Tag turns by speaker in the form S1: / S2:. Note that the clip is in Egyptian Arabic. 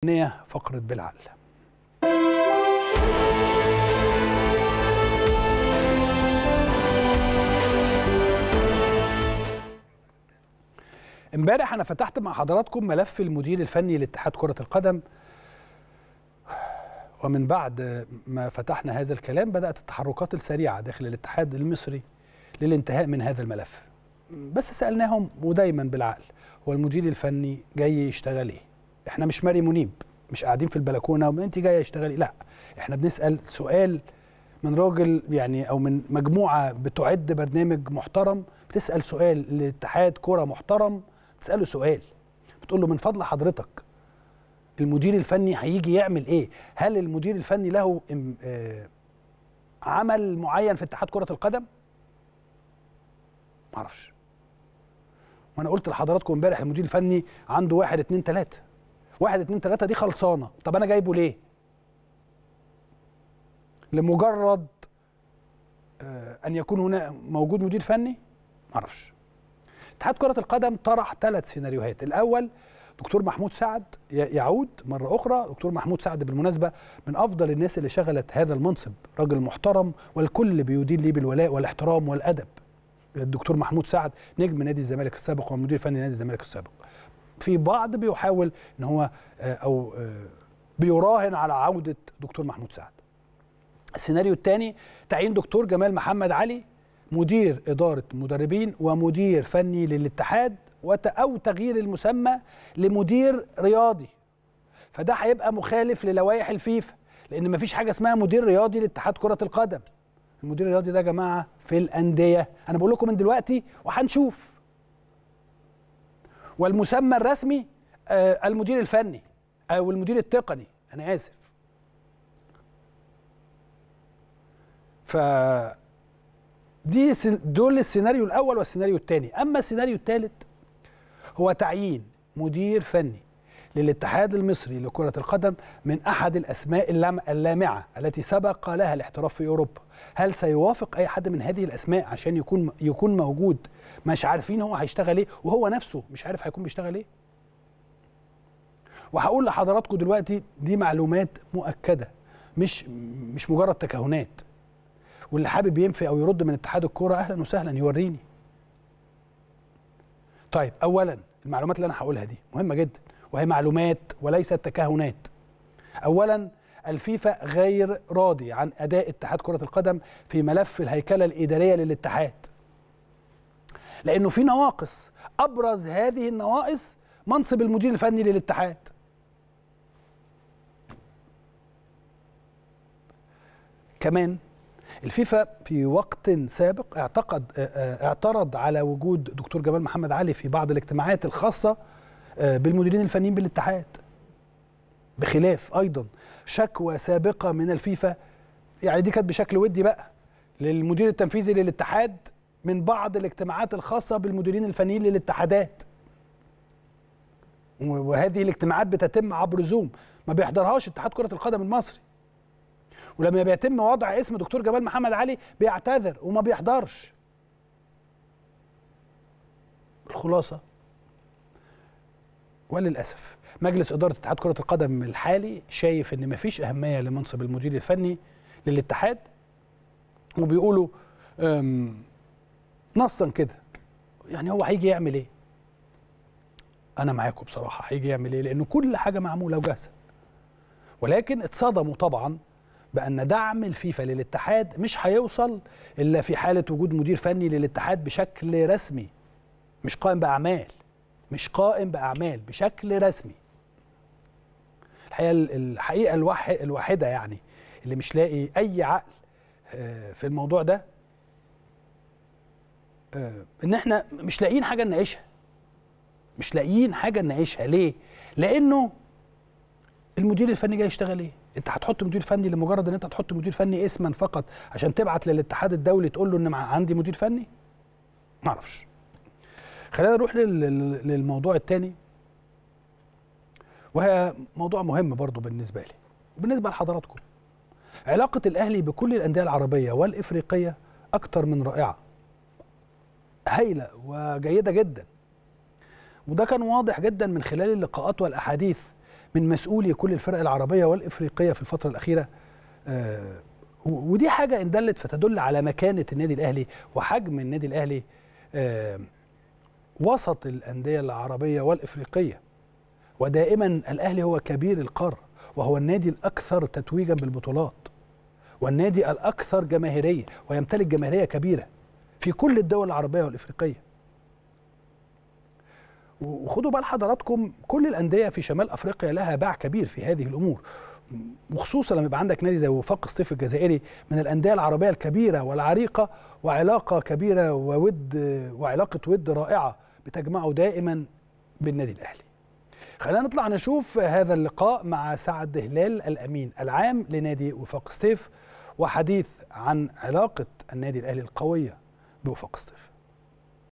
S1: فقره بالعقل امبارح انا فتحت مع حضراتكم ملف المدير الفني لاتحاد كره القدم ومن بعد ما فتحنا هذا الكلام بدات التحركات السريعه داخل الاتحاد المصري للانتهاء من هذا الملف بس سالناهم ودايما بالعقل هو المدير الفني جاي يشتغل ايه احنا مش ماري منيب مش قاعدين في البلكونه وانت جايه تشتغلي لا احنا بنسال سؤال من راجل يعني او من مجموعه بتعد برنامج محترم بتسال سؤال لاتحاد كره محترم تساله سؤال بتقول له من فضل حضرتك المدير الفني هيجي يعمل ايه هل المدير الفني له آه عمل معين في اتحاد كره القدم معرفش وانا قلت لحضراتكم امبارح المدير الفني عنده واحد اتنين تلاته واحد اتنين تلاته دي خلصانه طب انا جايبه ليه لمجرد آه ان يكون هنا موجود مدير فني معرفش اتحاد كره القدم طرح ثلاث سيناريوهات الاول دكتور محمود سعد يعود مرة أخرى دكتور محمود سعد بالمناسبة من أفضل الناس اللي شغلت هذا المنصب راجل محترم والكل بيدين ليه بالولاء والاحترام والأدب الدكتور محمود سعد نجم نادي الزمالك السابق ومدير فني نادي الزمالك السابق في بعض بيحاول ان هو او بيراهن على عوده دكتور محمود سعد السيناريو الثاني تعيين دكتور جمال محمد علي مدير اداره مدربين ومدير فني للاتحاد او تغيير المسمى لمدير رياضي فده هيبقى مخالف للوائح الفيفا لان مفيش حاجه اسمها مدير رياضي لاتحاد كره القدم المدير الرياضي ده يا جماعه في الانديه انا بقول لكم من دلوقتي وهنشوف والمسمى الرسمي آه المدير الفني او المدير التقني انا اسف ف دي دول السيناريو الاول والسيناريو الثاني اما السيناريو الثالث هو تعيين مدير فني للاتحاد المصري لكرة القدم من أحد الأسماء اللامعة التي سبق لها الاحتراف في أوروبا هل سيوافق أي حد من هذه الأسماء عشان يكون يكون موجود مش عارفين هو هيشتغل إيه وهو نفسه مش عارف هيكون بيشتغل إيه وهقول لحضراتكم دلوقتي دي معلومات مؤكدة مش مش مجرد تكهنات واللي حابب ينفي أو يرد من اتحاد الكورة أهلا وسهلا يوريني طيب أولا المعلومات اللي أنا هقولها دي مهمة جدا وهي معلومات وليست تكهنات اولا الفيفا غير راضي عن اداء اتحاد كره القدم في ملف الهيكله الاداريه للاتحاد لانه في نواقص ابرز هذه النواقص منصب المدير الفني للاتحاد كمان الفيفا في وقت سابق اعتقد اعترض على وجود دكتور جمال محمد علي في بعض الاجتماعات الخاصه بالمديرين الفنيين بالاتحاد بخلاف ايضا شكوى سابقه من الفيفا يعني دي كانت بشكل ودي بقى للمدير التنفيذي للاتحاد من بعض الاجتماعات الخاصه بالمديرين الفنيين للاتحادات وهذه الاجتماعات بتتم عبر زوم ما بيحضرهاش اتحاد كره القدم المصري ولما بيتم وضع اسم دكتور جمال محمد علي بيعتذر وما بيحضرش الخلاصه وللاسف مجلس اداره اتحاد كره القدم الحالي شايف ان مفيش اهميه لمنصب المدير الفني للاتحاد وبيقولوا نصا كده يعني هو هيجي يعمل ايه انا معاكم بصراحه هيجي يعمل ايه لان كل حاجه معموله وجاهزه ولكن اتصدموا طبعا بان دعم الفيفا للاتحاد مش هيوصل الا في حاله وجود مدير فني للاتحاد بشكل رسمي مش قائم باعمال مش قائم باعمال بشكل رسمي الحقيقه الحقيقه الواحده يعني اللي مش لاقي اي عقل في الموضوع ده ان احنا مش لاقيين حاجه نناقشها مش لاقيين حاجه نناقشها ليه لانه المدير الفني جاي يشتغل ايه انت هتحط مدير فني لمجرد ان انت تحط مدير فني اسما فقط عشان تبعت للاتحاد الدولي تقول له ان عندي مدير فني ما اعرفش خلينا نروح للموضوع الثاني وهي موضوع مهم برضو بالنسبه لي بالنسبه لحضراتكم علاقه الاهلي بكل الانديه العربيه والافريقيه اكتر من رائعه هايله وجيده جدا وده كان واضح جدا من خلال اللقاءات والاحاديث من مسؤولي كل الفرق العربيه والافريقيه في الفتره الاخيره آه، و- ودي حاجه ان دلت فتدل على مكانه النادي الاهلي وحجم النادي الاهلي آه، وسط الانديه العربيه والافريقيه ودائما الاهلي هو كبير القاره وهو النادي الاكثر تتويجا بالبطولات والنادي الاكثر جماهيريه ويمتلك جماهيريه كبيره في كل الدول العربيه والافريقيه وخدوا بال حضراتكم كل الانديه في شمال افريقيا لها باع كبير في هذه الامور وخصوصا لما يبقى عندك نادي زي وفاق سطيف الجزائري من الانديه العربيه الكبيره والعريقه وعلاقه كبيره وود وعلاقه ود رائعه بتجمعه دائما بالنادي الاهلي. خلينا نطلع نشوف هذا اللقاء مع سعد هلال الامين العام لنادي وفاق سطيف وحديث عن علاقه النادي الاهلي القويه بوفاق سطيف.